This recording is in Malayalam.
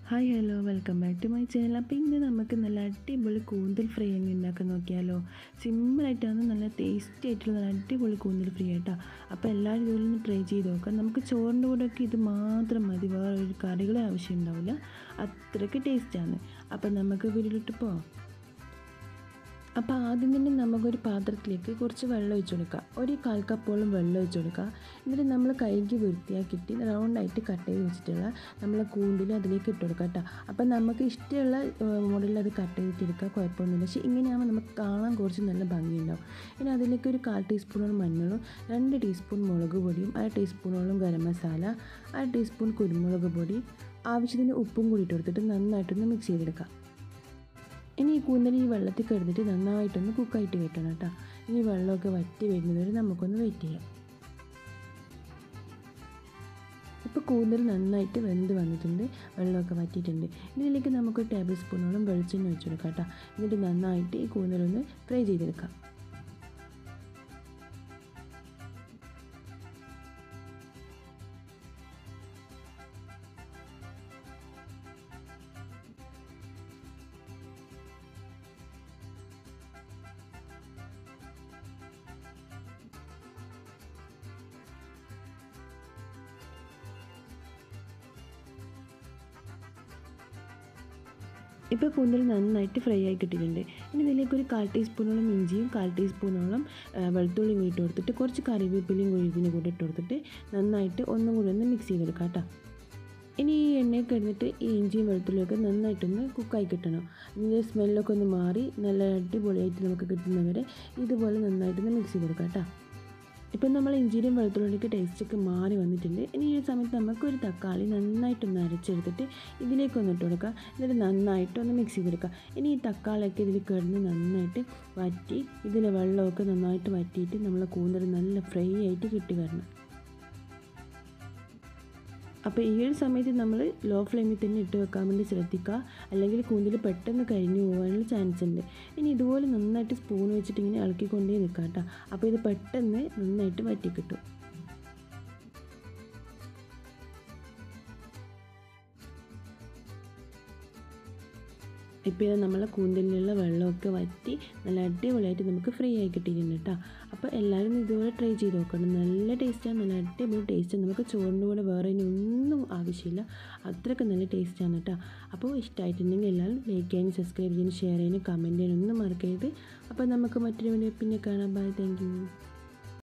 hi hello welcome back to my channel അപ്പോൾ ഇന്ന് നമുക്ക് നല്ല അടിപൊളി കൂന്തൽ ഫ്രൈ എങ്ങനെ ഉണ്ടാക്കാൻ നോക്കിയാലോ സിമ്പിളായിട്ടാണ് നല്ല ടേസ്റ്റി ആയിട്ടുള്ള നല്ല അടിപൊളി കൂന്തൽ ഫ്രൈ ആയിട്ടോ അപ്പോൾ എല്ലാവരും ഇതുപോലെ ഒന്ന് ട്രൈ ചെയ്ത് നോക്കാം നമുക്ക് ചോറിൻ്റെ കൂടെയൊക്കെ ഇത് മാത്രം മതി വേറെ ഒരു കറികളെ ആവശ്യം ഉണ്ടാവില്ല അത്രയ്ക്ക് ടേസ്റ്റാണ് അപ്പോൾ നമുക്ക് വീട്ടിലിട്ട് പോവാം അപ്പോൾ ആദ്യം തന്നെ നമുക്കൊരു പാത്രത്തിലേക്ക് കുറച്ച് വെള്ളം ഒഴിച്ച് കൊടുക്കുക ഒരു കാൽ കപ്പോളം വെള്ളം ഒഴിച്ച് കൊടുക്കുക എന്നിട്ട് നമ്മൾ കൈക്ക് വൃത്തിയാക്കിയിട്ട് റൗണ്ടായിട്ട് കട്ട് ചെയ്ത് വെച്ചിട്ടുള്ള നമ്മളെ കൂണ്ടിൽ അതിലേക്ക് ഇട്ട് കൊടുക്കുക കേട്ടോ അപ്പോൾ നമുക്ക് ഇഷ്ടമുള്ള മോഡലിൽ അത് കട്ട് ചെയ്തിട്ടെടുക്കുക കുഴപ്പമൊന്നുമില്ല പക്ഷേ ഇങ്ങനെയാകുമ്പോൾ നമുക്ക് കാണാൻ കുറച്ച് നല്ല ഭംഗിയുണ്ടാവും ഇനി അതിലേക്ക് ഒരു കാൽ ടീസ്പൂണോളം മഞ്ഞളും രണ്ട് ടീസ്പൂൺ മുളക് പൊടിയും അര ടീസ്പൂണോളം ഗരം മസാല അര ടീസ്പൂൺ കുരുമുളക് പൊടി ആവശ്യത്തിന് ഉപ്പും കൂടി ഇട്ട് കൊടുത്തിട്ട് നന്നായിട്ടൊന്ന് മിക്സ് ചെയ്തെടുക്കാം ഇനി ഈ കൂന്തൽ ഈ വെള്ളത്തിൽ കിടന്നിട്ട് നന്നായിട്ടൊന്ന് കുക്കായിട്ട് വെക്കണം കേട്ടോ ഇനി വെള്ളമൊക്കെ വറ്റി വരുന്നത് വരെ നമുക്കൊന്ന് വെയിറ്റ് ചെയ്യാം ഇപ്പോൾ കൂന്തൽ നന്നായിട്ട് വെന്ത് വന്നിട്ടുണ്ട് വെള്ളമൊക്കെ വറ്റിയിട്ടുണ്ട് ഇതിലേക്ക് നമുക്ക് ടേബിൾ സ്പൂണോളം വെളിച്ചെണ്ണ വെച്ച് കൊടുക്കാം കേട്ടോ എന്നിട്ട് നന്നായിട്ട് ഈ കൂന്തലൊന്ന് ഫ്രൈ ചെയ്തെടുക്കാം ഇപ്പോൾ കൂന്തൽ നന്നായിട്ട് ഫ്രൈ ആയി കിട്ടിയിട്ടുണ്ട് ഇനി ഇതിലേക്ക് ഒരു കാൽ ടീസ്പൂണോളം ഇഞ്ചിയും കാൽ ടീസ്പൂണോളം വെളുത്തുള്ളിയും ഇട്ട് കൊടുത്തിട്ട് കുറച്ച് കറിവേപ്പിലയും കൂടി ഇതിന് കൂടി ഇട്ട് കൊടുത്തിട്ട് നന്നായിട്ട് ഒന്നും കൂടി ഒന്ന് മിക്സ് ചെയ്തെടുക്കാം കേട്ടോ ഇനി ഈ എണ്ണയിൽ കിടന്നിട്ട് ഈ ഇഞ്ചിയും വെളുത്തുള്ളിയൊക്കെ നന്നായിട്ടൊന്ന് കുക്കായി കിട്ടണം ഇതിൻ്റെ സ്മെല്ലൊക്കെ ഒന്ന് മാറി നല്ല അടിപൊളിയായിട്ട് നമുക്ക് കിട്ടുന്നവരെ ഇതുപോലെ നന്നായിട്ടൊന്ന് മിക്സ് ചെയ്ത് കൊടുക്കാം കേട്ടോ ഇപ്പം നമ്മൾ ഇഞ്ചിയും വെളുത്തുള്ളിക്ക് ടേസ്റ്റൊക്കെ മാറി വന്നിട്ടുണ്ട് ഇനി ഈ സമയത്ത് നമുക്കൊരു തക്കാളി നന്നായിട്ടൊന്ന് അരച്ചെടുത്തിട്ട് ഇതിലേക്കൊന്ന് ഇട്ട് കൊടുക്കുക എന്നിട്ട് നന്നായിട്ടൊന്ന് മിക്സ് ചെയ്തെടുക്കുക ഇനി ഈ തക്കാളിയൊക്കെ ഇതിൽ കിടന്ന് നന്നായിട്ട് വറ്റി ഇതിലെ വെള്ളമൊക്കെ നന്നായിട്ട് വറ്റിയിട്ട് നമ്മളെ കൂന്തൽ നല്ല ഫ്രൈ ആയിട്ട് കിട്ടി വരണം അപ്പോൾ ഈ ഒരു സമയത്ത് നമ്മൾ ലോ ഫ്ലെയിമിൽ തന്നെ ഇട്ട് വെക്കാൻ വേണ്ടി ശ്രദ്ധിക്കുക അല്ലെങ്കിൽ കൂന്തൽ പെട്ടെന്ന് കരിഞ്ഞു പോകാനുള്ള ചാൻസ് ഉണ്ട് ഇനി ഇതുപോലെ നന്നായിട്ട് സ്പൂൺ വെച്ചിട്ട് ഇങ്ങനെ ഇളക്കിക്കൊണ്ടേ നിൽക്കുക കേട്ടോ അപ്പോൾ ഇത് പെട്ടെന്ന് നന്നായിട്ട് വറ്റി കിട്ടും ഇപ്പോൾ ഇത് നമ്മളെ കൂന്തലിലുള്ള വെള്ളമൊക്കെ വറ്റി നല്ല അടിപൊളിയായിട്ട് നമുക്ക് ഫ്രൈ ആയി കിട്ടിയിട്ടുണ്ട് കേട്ടോ അപ്പോൾ എല്ലാവരും ഇതുപോലെ ട്രൈ ചെയ്ത് നോക്കണം നല്ല ടേസ്റ്റാണ് നല്ല അടിപൊളി ടേസ്റ്റ് നമുക്ക് ചോറിൻ്റെ കൂടെ വേറെ ഇനി ഒന്നും ആവശ്യമില്ല അത്രയ്ക്ക് നല്ല ടേസ്റ്റാണ് കേട്ടോ അപ്പോൾ ഇഷ്ടമായിട്ടുണ്ടെങ്കിൽ എല്ലാവരും ലൈക്ക് ചെയ്യാനും സബ്സ്ക്രൈബ് ചെയ്യാനും ഷെയർ ചെയ്യാനും കമൻറ്റ് ചെയ്യാനും ഒന്നും മറക്കരുത് അപ്പോൾ നമുക്ക് മറ്റൊരു വീഡിയോ പിന്നെ കാണാം ബൈ താങ്ക്